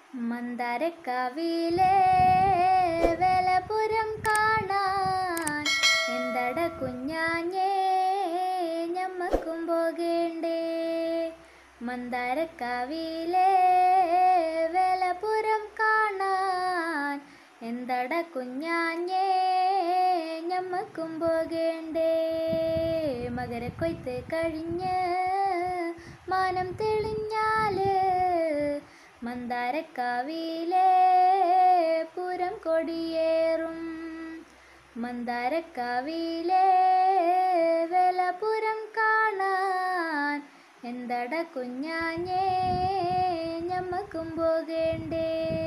മന്ദാരക്കവിലെ വേലപുരം കാണാൻ എന്തട കുഞ്ഞാഞ്ഞേ ഞമ്മക്കും പോകേണ്ടേ മന്ദാരക്കവിലെ വേലപുരം കാണാൻ എന്തട കുഞ്ഞാഞ്ഞേ ഞമ്മക്കും പോകേണ്ടേ മകരക്കൊയ്ത്ത് കഴിഞ്ഞ് മാനം തെളിഞ്ഞാല് മന്ദാരക്കാവിലെ പുരം കൊടിയേറും മന്ദാരക്കാവിലെ വേലപുരം കാണാൻ എന്തട കുഞ്ഞാഞ്ഞേ ഞമ്മക്കും പോകേണ്ടേ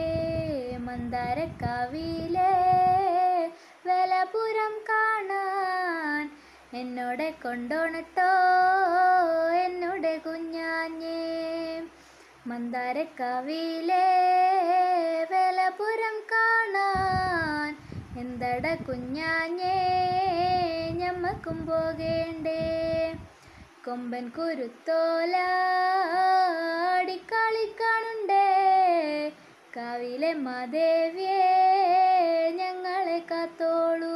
മന്ദാരക്കാവിലെ വേലപുരം കാണാൻ എന്നോടെ കൊണ്ടോണട്ടോ എന്നോടെ കുഞ്ഞാഞ്ഞേ മന്ദാരക്കാവിലെ വേലപുരം കാണാൻ എന്തട കുഞ്ഞാഞ്ഞേ ഞമ്മക്കും പോകേണ്ടേ കൊമ്പൻ കുരുത്തോല കളിക്കാണുണ്ടേ കാവിലെ മാദേവിയെ ഞങ്ങളെ കാത്തോളൂ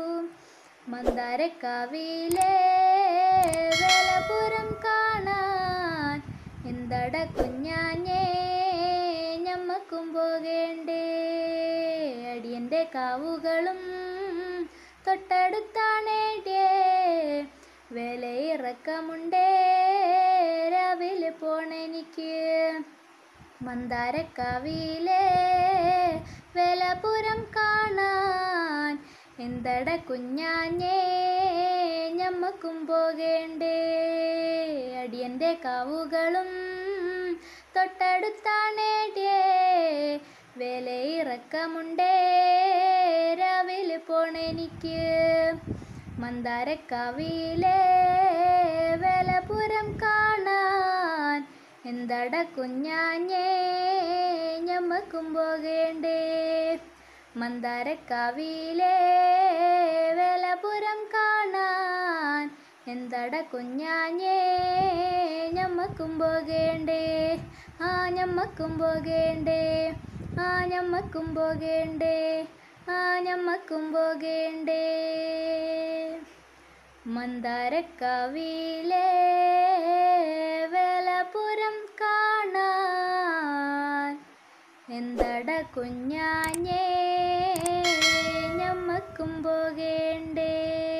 മന്ദാരക്കാവിലെ വേലപുരം കാണാൻ എന്തട കുഞ്ഞാഞ്ഞേ ഞമ്മക്കും പോകേണ്ടേ അടിയൻ്റെ കാവുകളും തൊട്ടടുത്താണേടിയേ വിലയിറക്കമുണ്ടേ രാവിലെ പോണെനിക്ക് മന്ദാരക്കാവിലെ വേലപുരം കാണാൻ എന്തട കുഞ്ഞാഞ്ഞേ ഞമ്മക്കും പോകേണ്ടേ അടിയൻ്റെ കാവുകളും തൊട്ടടുത്താണേടിയേ വിലയിറക്കമുണ്ടേ രാവിലെ പോണെനിക്ക് മന്ദാരക്കാവിലെ വേലപുരം കാണാൻ എന്തട കുഞ്ഞാഞ്ഞേ ഞമ്മക്കും പോകേണ്ടേ മന്ദാരക്കാവിലെ വേലപുരം കാണാൻ എന്തട കുഞ്ഞാഞ്ഞേ ഞമ്മക്കും പോകേണ്ടേ ആ ഞമ്മക്കും പോകേണ്ടേ ആ ഞമ്മക്കും പോകേണ്ടേ ആ ഞമ്മക്കും പോകേണ്ടേ മന്ദാരക്കാവിലെ വേലപുരം കാണാൻ എന്തട കുഞ്ഞാഞ്ഞേ ഞമ്മക്കും പോകേണ്ടേ